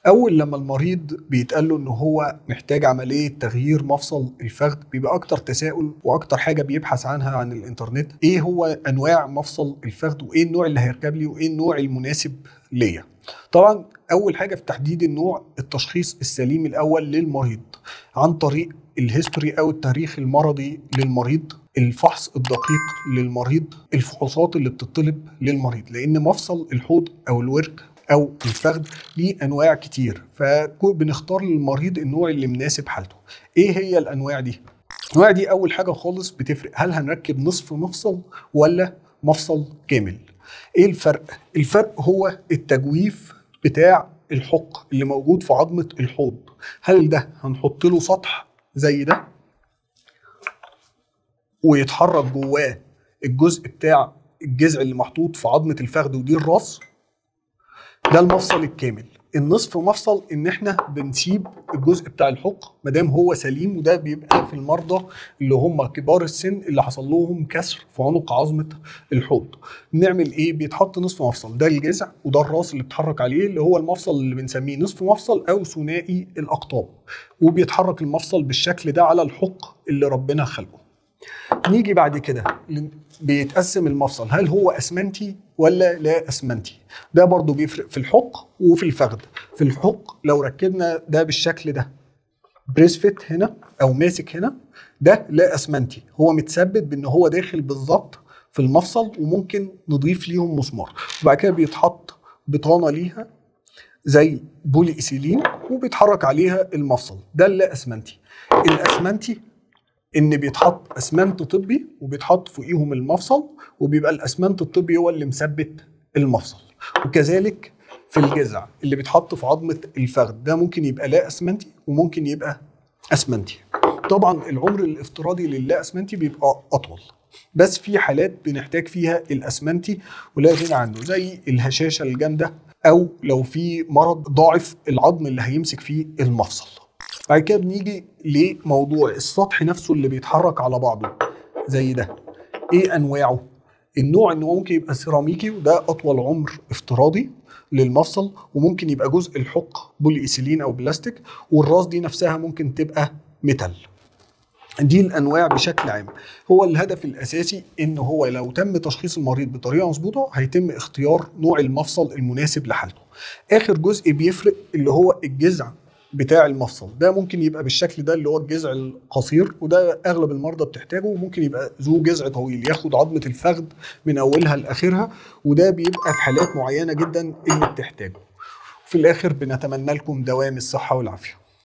اول لما المريض بيتقال له ان هو محتاج عمليه تغيير مفصل الفخذ بيبقى اكتر تساؤل واكتر حاجه بيبحث عنها عن الانترنت ايه هو انواع مفصل الفخذ وايه النوع اللي هيركب لي وايه النوع المناسب ليا طبعا اول حاجه في تحديد النوع التشخيص السليم الاول للمريض عن طريق الهيستوري او التاريخ المرضي للمريض الفحص الدقيق للمريض الفحوصات اللي بتطلب للمريض لان مفصل الحوض او الورك او الفخذ ليه انواع كتير فبنختار للمريض النوع اللي مناسب حالته ايه هي الانواع دي الانواع دي اول حاجه خالص بتفرق هل هنركب نصف مفصل ولا مفصل كامل ايه الفرق الفرق هو التجويف بتاع الحق اللي موجود في عظمه الحوض هل ده هنحط له سطح زي ده ويتحرك جواه الجزء بتاع الجذع اللي محطوط في عظمه الفخذ ودي الراس ده المفصل الكامل النصف مفصل ان احنا بنسيب الجزء بتاع الحق ما دام هو سليم وده بيبقى في المرضى اللي هم كبار السن اللي حصل لهم كسر في عنق عظمه الحوض بنعمل ايه بيتحط نصف مفصل ده الجذع وده الراس اللي بيتحرك عليه اللي هو المفصل اللي بنسميه نصف مفصل او ثنائي الاقطاب وبيتحرك المفصل بالشكل ده على الحق اللي ربنا خلقه نيجي بعد كده بيتقسم المفصل هل هو اسمنتي ولا لا اسمنتي ده برضو بيفرق في الحق وفي الفخذ في الحق لو ركبنا ده بالشكل ده بريس فيت هنا او ماسك هنا ده لا اسمنتي هو متثبت بان هو داخل بالظبط في المفصل وممكن نضيف ليهم مسمار وبعد كده بيتحط بطانه ليها زي بولي ايثيلين وبيتحرك عليها المفصل ده اللا اسمنتي الاسمنتي ان بيتحط اسمنت طبي وبيتحط فوقيهم المفصل وبيبقى الاسمنت الطبي هو اللي مثبت المفصل وكذلك في الجذع اللي بيتحط في عظمه الفخذ ده ممكن يبقى لا اسمنتي وممكن يبقى اسمنتي طبعا العمر الافتراضي لللا اسمنتي بيبقى اطول بس في حالات بنحتاج فيها الاسمنتي ولا غنى عنه زي الهشاشه الجامده او لو في مرض ضاعف العظم اللي هيمسك فيه المفصل بعد كده بنيجي لموضوع السطح نفسه اللي بيتحرك على بعضه زي ده ايه انواعه النوع ان هو ممكن يبقى سيراميكي وده اطول عمر افتراضي للمفصل وممكن يبقى جزء الحق بولي ايثيلين او بلاستيك والراس دي نفسها ممكن تبقى ميتال دي الانواع بشكل عام هو الهدف الاساسي ان هو لو تم تشخيص المريض بطريقه مظبوطه هيتم اختيار نوع المفصل المناسب لحالته اخر جزء بيفرق اللي هو الجذع بتاع المفصل ده ممكن يبقى بالشكل ده اللي هو الجذع القصير وده اغلب المرضى بتحتاجه وممكن يبقى ذو جذع طويل ياخد عظمه الفخذ من اولها لاخرها وده بيبقى في حالات معينه جدا اللي بتحتاجه في الاخر بنتمنى لكم دوام الصحه والعافيه